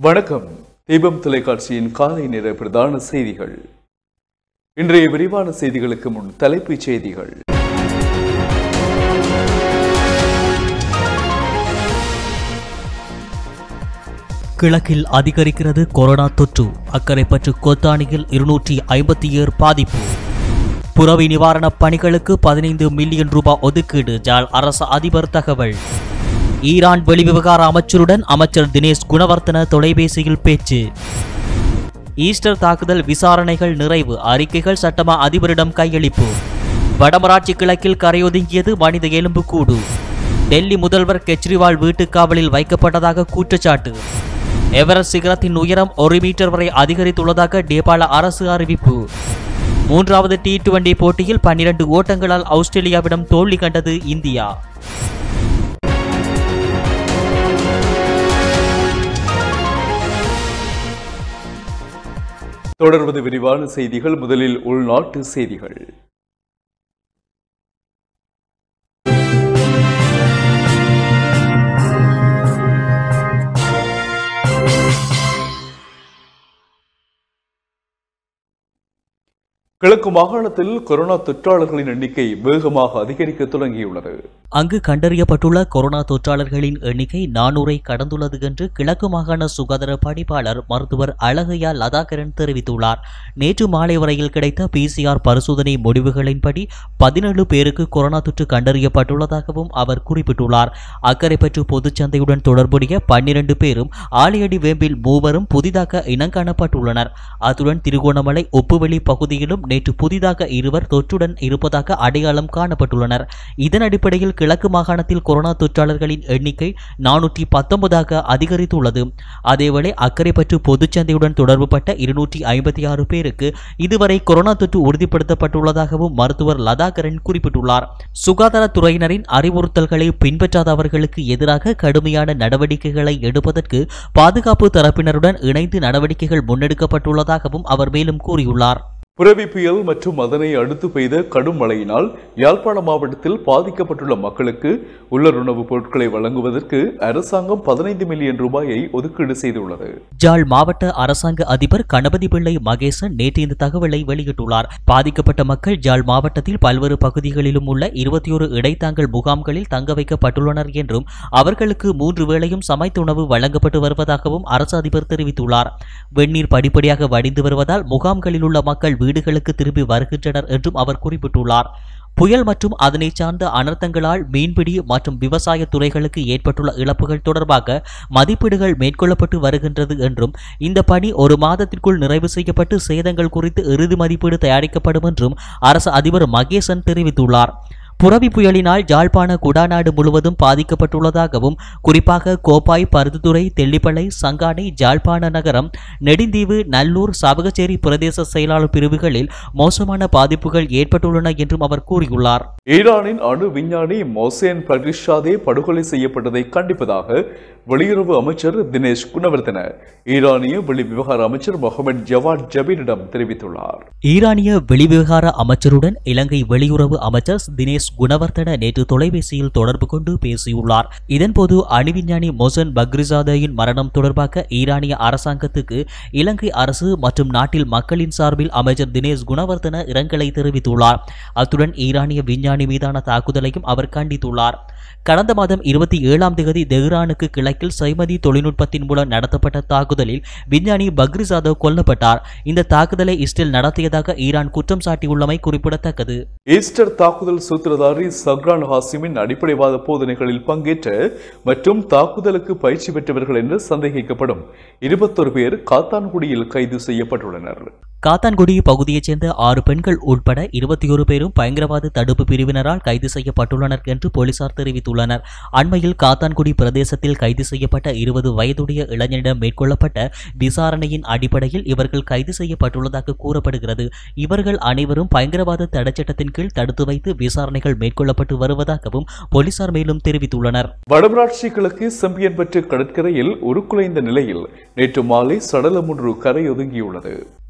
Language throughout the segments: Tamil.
வணக்கம் தீபம் தொலைக்காட்சியின் காலை நேர பிரதான செய்திகள் இன்றைய விரிவான செய்திகளுக்கு முன் தலைப்புச் செய்திகள் கிழக்கில் அதிகரிக்கிறது கொரோனா தொற்று அக்கரைப்பற்று கொத்தானியில் இருநூற்றி ஐம்பத்தி ஏழு பாதிப்பு புறவி நிவாரணப் பணிகளுக்கு பதினைந்து மில்லியன் ரூபாய் ஒதுக்கீடு ஜால் அரசு அதிபர் தகவல் ஈரான் வெளிவிவகார அமைச்சருடன் அமைச்சர் தினேஷ் குணவர்த்தன தொலைபேசியில் பேச்சு ஈஸ்டர் தாக்குதல் விசாரணைகள் நிறைவு அறிக்கைகள் சட்டமா அதிபரிடம் கையளிப்பு வடமராட்சி கிழக்கில் கரையொதுங்கியது மனித எலும்புக்கூடு டெல்லி முதல்வர் கெஜ்ரிவால் வீட்டுக் காவலில் வைக்கப்பட்டதாக குற்றச்சாட்டு எவரெஸ்ட் சிகரத்தின் உயரம் ஒரு மீட்டர் வரை அதிகரித்துள்ளதாக நேபாள அரசு அறிவிப்பு மூன்றாவது டி டுவெண்டி போட்டியில் பன்னிரண்டு ஓட்டங்களால் ஆஸ்திரேலியாவிடம் தோல்வி கண்டது இந்தியா தொடர்வது விரிவான செய்திகள் முதலில் உள்நாட்டு செய்திகள் கிழக்கு மாகாணத்தில் கொரோனா தொற்றாளர்களின் எண்ணிக்கை வேகமாக அதிகரிக்க தொடங்கியுள்ளது அங்கு கண்டறியப்பட்டுள்ள கொரோனா தொற்றாளர்களின் எண்ணிக்கை நானூரை கடந்துள்ளது என்று கிழக்கு மாகாண சுகாதார பணிப்பாளர் மருத்துவர் அழகையா லதாகரன் தெரிவித்துள்ளார் நேற்று மாலை வரையில் கிடைத்த பிசிஆர் பரிசோதனை முடிவுகளின்படி பதினேழு பேருக்கு கொரோனா தொற்று கண்டறியப்பட்டுள்ளதாகவும் அவர் குறிப்பிட்டுள்ளார் அக்கரைப்பற்று பொதுச்சந்தையுடன் தொடர்புடைய பன்னிரண்டு பேரும் ஆலையடி வேம்பில் மூவரும் புதிதாக இனங்காணப்பட்டுள்ளனர் அத்துடன் திருகோணமலை உப்புவெளி பகுதியிலும் நேற்று புதிதாக இருவர் தொற்றுடன் இருப்பதாக அடையாளம் காணப்பட்டுள்ளனர் இதன் அடிப்படையில் கிழக்கு மாகாணத்தில் கொரோனா தொற்றாளர்களின் எண்ணிக்கை நானூற்றி பத்தொன்பதாக அதிகரித்துள்ளது அதேவேளை அக்கரைப்பற்று பொதுச்சந்தையுடன் தொடர்புபட்ட இருநூற்றி ஐம்பத்தி ஆறு பேருக்கு இதுவரை கொரோனா தொற்று உறுதிப்படுத்தப்பட்டுள்ளதாகவும் மருத்துவர் லதாகரன் குறிப்பிட்டுள்ளார் சுகாதாரத்துறையினரின் அறிவுறுத்தல்களை பின்பற்றாதவர்களுக்கு எதிராக கடுமையான நடவடிக்கைகளை எடுப்பதற்கு பாதுகாப்பு தரப்பினருடன் இணைந்து நடவடிக்கைகள் முன்னெடுக்கப்பட்டுள்ளதாகவும் அவர் மேலும் கூறியுள்ளார் புரவி புயல் மற்றும் அதனை அடுத்து பெய்த கடும் மழையினால் யாழ்ப்பாண மாவட்டத்தில் பாதிக்கப்பட்டுள்ள மக்களுக்கு உள்ளுணவுப் பொருட்களை வழங்குவதற்கு அரசாங்கம் பதினைந்து மில்லியன் ரூபாயை ஒதுக்கீடு செய்துள்ளது ஜாழ் மாவட்ட அரசாங்க அதிபர் கணபதி பிள்ளை மகேசன் நேற்று இந்த தகவலை வெளியிட்டுள்ளார் பாதிக்கப்பட்ட மக்கள் ஜாழ் மாவட்டத்தில் பல்வேறு பகுதிகளிலும் உள்ள இருபத்தி ஒரு இடைத்தாங்கல் முகாம்களில் தங்க வைக்கப்பட்டுள்ளனர் என்றும் அவர்களுக்கு மூன்று வேளையும் சமைத்த உணவு வழங்கப்பட்டு வருவதாகவும் அரசு அதிபர் தெரிவித்துள்ளார் வெந்நீர் படிப்படியாக வடிந்து வருவதால் முகாம்களில் உள்ள மக்கள் வீடுகளுக்கு திரும்பி வருகின்றனர் என்றும் அவர் குறிப்பிட்டுள்ளார் புயல் மற்றும் அதனை சார்ந்த அனர்த்தங்களால் மீன்பிடி மற்றும் விவசாய துறைகளுக்கு ஏற்பட்டுள்ள இழப்புகள் தொடர்பாக மதிப்பீடுகள் மேற்கொள்ளப்பட்டு வருகின்றது என்றும் இந்த பணி ஒரு மாதத்திற்குள் நிறைவு செய்யப்பட்டு சேதங்கள் குறித்து இறுதி மதிப்பீடு தயாரிக்கப்படும் என்றும் அரசு அதிபர் மகேசன் தெரிவித்துள்ளார் புரவி புயலினால் யாழ்ப்பாண குடாநாடு முழுவதும் பாதிக்கப்பட்டுள்ளதாகவும் குறிப்பாக கோப்பாய் பருத்தித்துறை தெல்லிப்பளை சங்கானை ஜாழ்ப்பாண நகரம் நெடுந்தீவு நல்லூர் சாவகச்சேரி பிரதேச செயலாளர் பிரிவுகளில் மோசமான பாதிப்புகள் ஏற்பட்டுள்ளன என்றும் அவர் கூறியுள்ளார் ஈரானின் அணு விஞ்ஞானி மொசேன் பரிஷாதே படுகொலை செய்யப்பட்டதை கண்டிப்பதாக வெளியுறவு அமைச்சர் தினேஷ் குணவர்தன ஈரானிய வெளிவிவகார அமைச்சர் முகமது ஜவாத் ஜபீரிடம் தெரிவித்துள்ளார் ஈரானிய வெளிவிவகார அமைச்சருடன் இலங்கை வெளியுறவு அமைச்சர் தினேஷ் குணவர்தன நேற்று தொலைபேசியில் தொடர்பு கொண்டு பேசியுள்ளார் இதன்போது அணுவிஞ்ஞானி மொசன் பக்ரிசாதேயின் மரணம் தொடர்பாக ஈரானிய அரசாங்கத்துக்கு இலங்கை அரசு மற்றும் நாட்டில் மக்களின் சார்பில் அமைச்சர் தினேஷ் குணவர்தன இரங்கலை தெரிவித்துள்ளார் அத்துடன் ஈரானிய விஞ்ஞானி மீதான தாக்குதலையும் அவர் கண்டித்துள்ளார் கடந்த மாதம் இருபத்தி ஏழாம் தேதி தெஹ்ரானுக்கு கிழக்கில் சைமதி தொழில்நுட்பத்தின் மூலம் நடத்தப்பட்ட தாக்குதலில் விஞ்ஞானி பக்ரிசாதவ் கொல்லப்பட்டார் இந்த தாக்குதலை இஸ்ரேல் நடத்தியதாக ஈரான் குற்றம் சாட்டியுள்ளமை குறிப்பிடத்தக்கது ஈஸ்டர் தாக்குதல் சூத்திரதாரி சக்ரான் ஹாசிமின் அடிப்படைவாத போதனைகளில் பங்கேற்ற மற்றும் தாக்குதலுக்கு பயிற்சி பெற்றவர்கள் என்று சந்தேகிக்கப்படும் இருபத்தொரு பேர் காத்தான்குடியில் கைது செய்யப்பட்டுள்ளனர் காத்தான்குடி பகுதியைச் சேர்ந்த ஆறு பெண்கள் உட்பட இருபத்தி ஒரு பேரும் பயங்கரவாத தடுப்பு பிரிவினரால் கைது செய்யப்பட்டுள்ளனர் என்று போலீசார் தெரிவித்துள்ளனர் அண்மையில் காத்தான்குடி பிரதேசத்தில் கைது செய்யப்பட்ட இருபது வயதுடைய இளைஞனிடம் மேற்கொள்ளப்பட்ட விசாரணையின் அடிப்படையில் இவர்கள் கைது செய்யப்பட்டுள்ளதாக கூறப்படுகிறது இவர்கள் அனைவரும் பயங்கரவாத தடைச்சட்டத்தின் கீழ் தடுத்து வைத்து விசாரணைகள் மேற்கொள்ளப்பட்டு வருவதாகவும் போலீசார் மேலும் தெரிவித்துள்ளனர் வடமராட்சி கிழக்கு செம்பியன்பற்று கடற்கரையில் உருக்குலைந்த நிலையில் நேற்று மாலை சடலம் ஒன்று கரையொதுங்கியுள்ளது இந்த சடலம்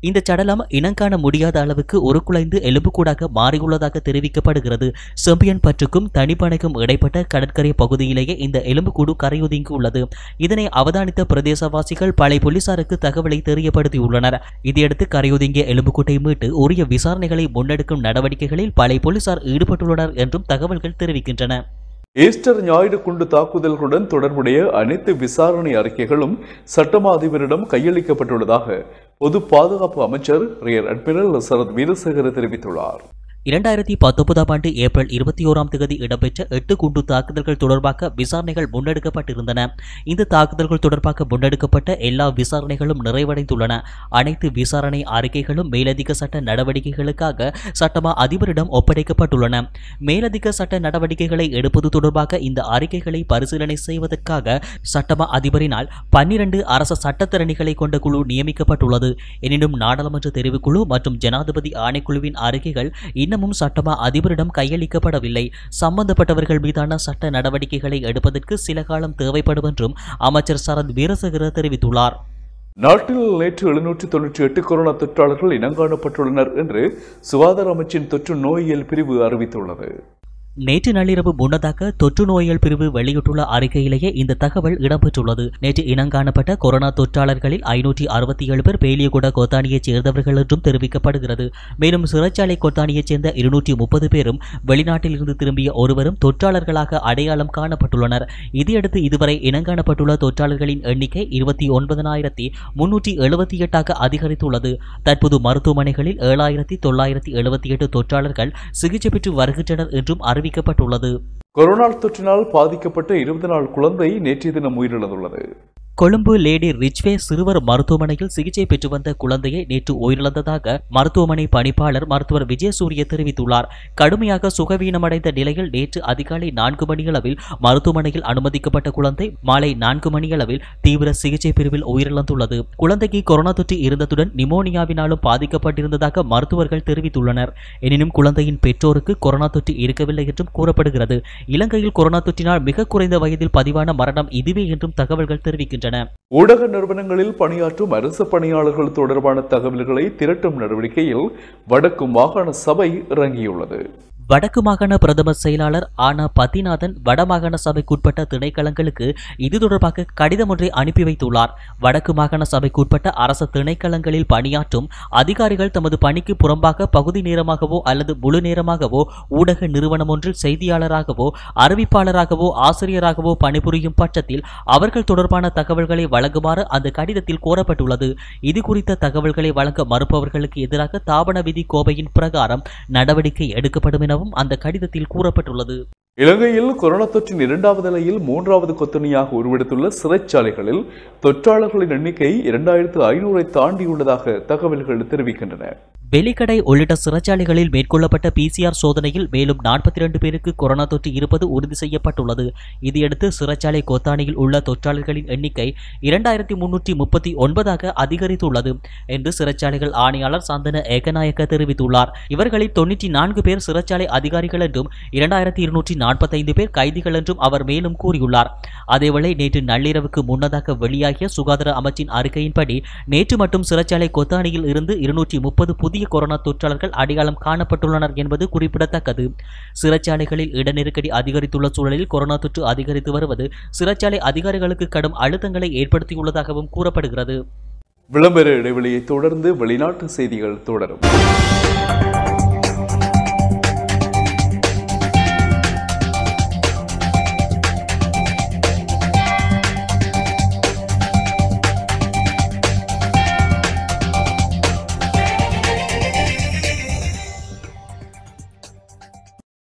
சடலம் இனங்காண முடியாத அளவுக்கு ஒரு குலைந்து எலும்புக்கூடாக மாறியுள்ளதாக தெரிவிக்கப்படுகிறது செம்பியன் பற்றுக்கும் தனிப்பனைக்கும் இடைப்பட்ட கடற்கரை பகுதியிலேயே இந்த எலும்புக்கூடு கரையொதுங்கி உள்ளது இதனை அவதானித்த பிரதேசவாசிகள் பழைய போலீசாருக்கு தகவலை தெரியப்படுத்தியுள்ளனர் இதையடுத்து கரையொதுங்கிய எலும்புக்கூட்டை மீட்டு உரிய விசாரணைகளை முன்னெடுக்கும் நடவடிக்கைகளில் பழைய போலீசார் ஈடுபட்டுள்ளனர் என்றும் தகவல்கள் தெரிவிக்கின்றன ஈஸ்டர் ஞாயிறு குண்டு தாக்குதல்களுடன் தொடர்புடைய அனைத்து விசாரணை அறிக்கைகளும் சட்டமா அதிபரிடம் கையளிக்கப்பட்டுள்ளதாக பொது பாதுகாப்பு அமைச்சர் ரியர் அட்மிரல் சரத் வீரசேகர தெரிவித்துள்ளார் இரண்டாயிரத்தி பத்தொன்பதாம் ஆண்டு ஏப்ரல் இருபத்தி ஓராம் தேதி இடம்பெற்ற எட்டு குண்டு தாக்குதல்கள் தொடர்பாக விசாரணைகள் முன்னெடுக்கப்பட்டிருந்தன இந்த தாக்குதல்கள் தொடர்பாக முன்னெடுக்கப்பட்ட எல்லா விசாரணைகளும் நிறைவடைந்துள்ளன அனைத்து விசாரணை அறிக்கைகளும் மேலதிக சட்ட நடவடிக்கைகளுக்காக சட்டமா அதிபரிடம் ஒப்படைக்கப்பட்டுள்ளன மேலதிக சட்ட நடவடிக்கைகளை எடுப்பது தொடர்பாக இந்த அறிக்கைகளை பரிசீலனை செய்வதற்காக சட்டமா அதிபரினால் பன்னிரண்டு அரச சட்டத்தரணிகளை கொண்ட குழு நியமிக்கப்பட்டுள்ளது எனினும் நாடாளுமன்ற தெரிவுக்குழு மற்றும் ஜனாதிபதி ஆணைக்குழுவின் அறிக்கைகள் இன்னமும் சட்டமா அதிபரிடம் கையளிக்கப்படவில்லை சம்பந்தப்பட்டவர்கள் மீதான சட்ட நடவடிக்கைகளை எடுப்பதற்கு சில காலம் தேவைப்படும் என்றும் அமைச்சர் சரத் வீரசேகர தெரிவித்துள்ளார் நாட்டில் நேற்று எழுநூற்றி தொன்னூற்றி எட்டு கொரோனா தொற்றாளர்கள் இனங்காணப்பட்டுள்ளனர் என்று சுகாதார அமைச்சின் தொற்று நோயியல் பிரிவு அறிவித்துள்ளது நேற்று நள்ளிரவு முன்னதாக தொற்று நோயியல் பிரிவு வெளியிட்டுள்ள அறிக்கையிலேயே இந்த தகவல் இடம்பெற்றுள்ளது நேற்று இனங்காணப்பட்ட கொரோனா தொற்றாளர்களில் ஐநூற்றி அறுபத்தி ஏழு பேர் பேலியகுட கோத்தானியைச் சேர்ந்தவர்கள் என்றும் தெரிவிக்கப்படுகிறது மேலும் சிறைச்சாலை கோத்தானியைச் சேர்ந்த இருநூற்றி முப்பது பேரும் வெளிநாட்டில் இருந்து திரும்பிய ஒருவரும் தொற்றாளர்களாக அடையாளம் காணப்பட்டுள்ளனர் இதையடுத்து இதுவரை இனங்காணப்பட்டுள்ள தொற்றாளர்களின் எண்ணிக்கை இருபத்தி ஒன்பதனாயிரத்தி முன்னூற்றி எழுபத்தி எட்டாக அதிகரித்துள்ளது தற்போது மருத்துவமனைகளில் ஏழாயிரத்தி தொள்ளாயிரத்தி எழுபத்தி எட்டு தொற்றாளர்கள் சிகிச்சை பெற்று வருகின்றனர் என்றும் அறிவிக்கப்பட்டுள்ளது கொரோனா தொற்றினால் பாதிக்கப்பட்ட இருபது நாள் குழந்தை நேற்றைய தினம் உயிரிழந்துள்ளது கொழும்பு லேடி ரிச்வே சிறுவர் மருத்துவமனையில் சிகிச்சை பெற்று வந்த குழந்தையை நேற்று உயிரிழந்ததாக மருத்துவமனை பணிப்பாளர் மருத்துவர் விஜயசூரிய தெரிவித்துள்ளார் கடுமையாக சுகவீனமடைந்த நிலையில் நேற்று அதிகாலை நான்கு மணியளவில் மருத்துவமனையில் அனுமதிக்கப்பட்ட குழந்தை மாலை நான்கு மணியளவில் தீவிர சிகிச்சை பிரிவில் உயிரிழந்துள்ளது குழந்தைக்கு கொரோனா தொற்று இருந்ததுடன் நிமோனியாவினாலும் பாதிக்கப்பட்டிருந்ததாக மருத்துவர்கள் தெரிவித்துள்ளனர் எனினும் குழந்தையின் பெற்றோருக்கு கொரோனா தொற்று இருக்கவில்லை என்றும் கூறப்படுகிறது இலங்கையில் கொரோனா தொற்றினால் மிக குறைந்த வயதில் பதிவான மரணம் இதுவே என்றும் தகவல்கள் தெரிவிக்கின்றன ஊடக நிறுவனங்களில் பணியாற்றும் அரசு பணியாளர்கள் தொடர்பான தகவல்களை திரட்டும் நடவடிக்கையில் வடக்கு மாகாண சபை இறங்கியுள்ளது வடக்கு மாகாண பிரதம செயலாளர் ஆனா பத்திநாதன் வடமாகாண சபைக்குட்பட்ட திணைக்களங்களுக்கு இது தொடர்பாக கடிதம் ஒன்றை அனுப்பி வைத்துள்ளார் வடக்கு மாகாண சபைக்குட்பட்ட அரசு திணைக்களங்களில் பணியாற்றும் அதிகாரிகள் தமது பணிக்கு புறம்பாக பகுதி நேரமாகவோ அல்லது முழு நேரமாகவோ ஊடக நிறுவனம் ஒன்றில் செய்தியாளராகவோ அறிவிப்பாளராகவோ ஆசிரியராகவோ பணிபுரியும் பட்சத்தில் அவர்கள் தொடர்பான தகவல்களை வழங்குமாறு அந்த கடிதத்தில் கோரப்பட்டுள்ளது இது குறித்த தகவல்களை வழங்க மறுப்பவர்களுக்கு எதிராக தாபன விதி கோவையின் பிரகாரம் நடவடிக்கை எடுக்கப்படும் எனவும் அந்த கடிதத்தில் கூறப்பட்டுள்ளது இலங்கையில் கொரோனா தொற்றின் இரண்டாவது நிலையில் மூன்றாவது கொத்தணியாக உருவெடுத்துள்ள சிறைச்சாலைகளில் தொற்றாளர்களின் எண்ணிக்கை இரண்டாயிரத்து ஐநூறை தாண்டியுள்ளதாக தகவல்கள் தெரிவிக்கின்றன வெலிக்கடை உள்ளிட்ட சிறைச்சாலைகளில் மேற்கொள்ளப்பட்ட பிசிஆர் சோதனையில் மேலும் நாற்பத்தி இரண்டு பேருக்கு கொரோனா தொற்று இருப்பது உறுதி செய்யப்பட்டுள்ளது இதையடுத்து சிறைச்சாலை கோத்தானியில் உள்ள தொற்றாளர்களின் எண்ணிக்கை இரண்டாயிரத்தி முன்னூற்றி முப்பத்தி ஒன்பதாக அதிகரித்துள்ளது என்று சிறைச்சாலைகள் ஆணையாளர் சந்தன ஏகநாயக்க தெரிவித்துள்ளார் இவர்களில் தொன்னூற்றி நான்கு பேர் சிறைச்சாலை அதிகாரிகள் என்றும் இரண்டாயிரத்தி இருநூற்றி நாற்பத்தைந்து பேர் கைதிகள் என்றும் அவர் மேலும் கூறியுள்ளார் அதேவேளை நேற்று நள்ளிரவுக்கு முன்னதாக வெளியாகிய சுகாதார அமைச்சின் அறிக்கையின்படி நேற்று மட்டும் சிறைச்சாலை கொத்தானியில் இருந்து இருநூற்றி முப்பது புதிய கொரோனா தொற்றாளர்கள் அடையாளம் காணப்பட்டுள்ளனர் என்பது குறிப்பிடத்தக்கது சிறைச்சாலைகளில் இட நெருக்கடி அதிகரித்துள்ள சூழலில் கொரோனா தொற்று அதிகரித்து வருவது சிறைச்சாலை அதிகாரிகளுக்கு கடும் அழுத்தங்களை ஏற்படுத்தியுள்ளதாகவும் கூறப்படுகிறது விளம்பர இடைவெளியை தொடர்ந்து வெளிநாட்டு செய்திகள் தொடரும்